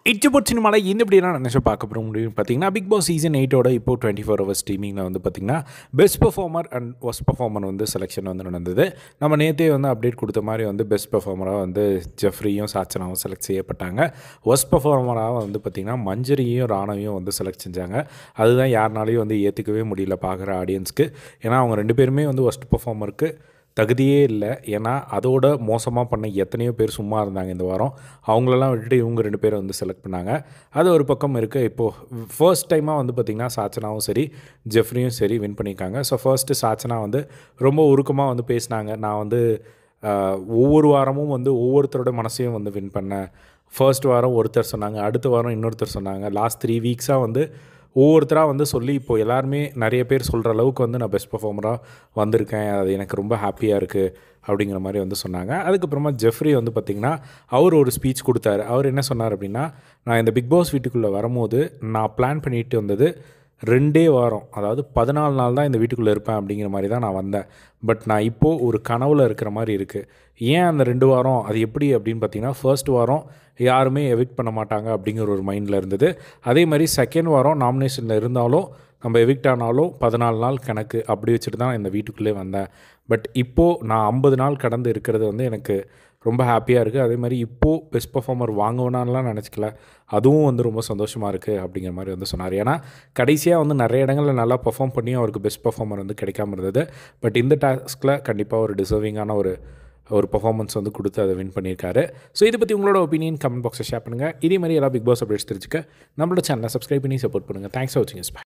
இச்சபோட் சினிமாவில் இந்த இப்படிலாம் நினச்சி பார்க்க போகிற முடியும் பார்த்தீங்கன்னா பிக் பாஸ் சீசன் எயிட்டோட இப்போ டுவெண்ட்டி ஃபோர் ஹவர்ஸ் ஸ்ட்ரீமிங்கில் வந்து பார்த்திங்கன்னா best performer and worst performer வந்து செலெக்ஷன் வந்து நடந்தது நம்ம நேற்றே வந்து அப்டேட் கொடுத்த மாதிரி வந்து பெஸ்ட் பெர்ஃபார்மராக வந்து ஜெஃப்ரியும் சாச்சனாவும் செலக்ட் செய்யப்பட்டாங்க ஒஸ்ட் பெர்ஃபார்மராக வந்து பார்த்திங்கன்னா மஞ்சரியும் ராணவியும் வந்து செலக்ட் செஞ்சாங்க அதுதான் யாருனாலையும் வந்து ஏற்றுக்கவே முடியல பார்க்குற ஆடியன்ஸ்க்கு ஏன்னா அவங்க ரெண்டு பேருமே வந்து ஒஸ்ட் பெர்ஃபார்மருக்கு தகுதியே இல்லை ஏன்னா அதோட மோசமாக பண்ண எத்தனையோ பேர் சும்மா இருந்தாங்க இந்த வாரம் அவங்களெல்லாம் விட்டுட்டு இவங்க ரெண்டு பேரை வந்து செலக்ட் பண்ணாங்க அது ஒரு பக்கம் இருக்குது இப்போது ஃபர்ஸ்ட் டைமாக வந்து பார்த்திங்கன்னா சாச்சனாவும் சரி ஜெஃப்ரியும் சரி வின் பண்ணியிருக்காங்க ஸோ ஃபர்ஸ்ட்டு சாச்சனா வந்து ரொம்ப உருக்கமாக வந்து பேசினாங்க நான் வந்து ஆஹ், ஒவ்வொரு வாரமும் வந்து ஒவ்வொருத்தரோட மனசையும் வந்து வின் பண்ணேன் ஃபர்ஸ்ட் வாரம் ஒருத்தர் சொன்னாங்க அடுத்த வாரம் இன்னொருத்தர் சொன்னாங்க லாஸ்ட் த்ரீ வீக்ஸாக வந்து ஒவ்வொருத்தராக வந்து சொல்லி இப்போ எல்லாருமே நிறைய பேர் சொல்கிற அளவுக்கு வந்து நான் பெஸ்ட் பர்ஃபார்மராக வந்திருக்கேன் அது எனக்கு ரொம்ப ஹாப்பியாக இருக்குது அப்படிங்கிற மாதிரி வந்து சொன்னாங்க அதுக்கப்புறமா ஜெஃப்ரி வந்து பார்த்திங்கன்னா அவர் ஒரு ஸ்பீச் கொடுத்தாரு அவர் என்ன சொன்னார் அப்படின்னா நான் இந்த பிக் பாஸ் வீட்டுக்குள்ளே வரும்போது நான் பிளான் பண்ணிட்டு வந்தது ரெண்டே வாரம் அதாவது பதினாலு நாள் தான் இந்த வீட்டுக்குள்ளே இருப்பேன் அப்படிங்கிற மாதிரி தான் நான் வந்தேன் பட் நான் இப்போது ஒரு கனவுல இருக்கிற மாதிரி இருக்குது ஏன் அந்த ரெண்டு வாரம் அது எப்படி அப்படின்னு பார்த்தீங்கன்னா ஃபர்ஸ்ட் வாரம் யாருமே எவிக்ட் பண்ண மாட்டாங்க அப்படிங்கிற ஒரு மைண்டில் இருந்தது அதே மாதிரி செகண்ட் வாரம் நாமினேஷனில் இருந்தாலும் நம்ம எவிக்ட் ஆனாலும் பதினாலு நாள் கணக்கு அப்படி வச்சுட்டு தான் இந்த வீட்டுக்குள்ளே வந்தேன் பட் இப்போது நான் ஐம்பது நாள் கடந்து இருக்கிறது வந்து எனக்கு ரொம்ப ஹாப்பியாக இருக்குது அதே மாதிரி இப்போது பெஸ்ட் பர்ஃபார்மர் வாங்குவேனான்லாம் நினச்சிக்கல அதுவும் வந்து ரொம்ப சந்தோஷமாக இருக்குது அப்படிங்கிற மாதிரி வந்து சொன்னார் ஏன்னா கடைசியாக வந்து நிறைய இடங்களில் நல்லா பெர்ஃபார்ம் பண்ணி அவருக்கு பெஸ்ட் பர்ஃபார்மர் வந்து கிடைக்காம இருந்தது பட் இந்த டாஸ்கில் கண்டிப்பாக ஒரு டிசர்விங்கான ஒரு ஒரு பர்ஃபார்மன்ஸ் வந்து கொடுத்து அதை வின் பண்ணியிருக்காரு ஸோ இதை பற்றி உங்களோட ஒப்பீனியன் கமெண்ட் பாக்ஸில் ஷேர் பண்ணுங்கள் இதே மாதிரி எல்லா பிக் பாஸ் அப்டேட்ஸ் தெரிஞ்சுக்க நம்மளோட சேனலை சப்ஸ்கிரைப் பண்ணி சப்போர்ட் பண்ணுங்கள் தேங்க்ஸ் ஃபார் வாட்சிங்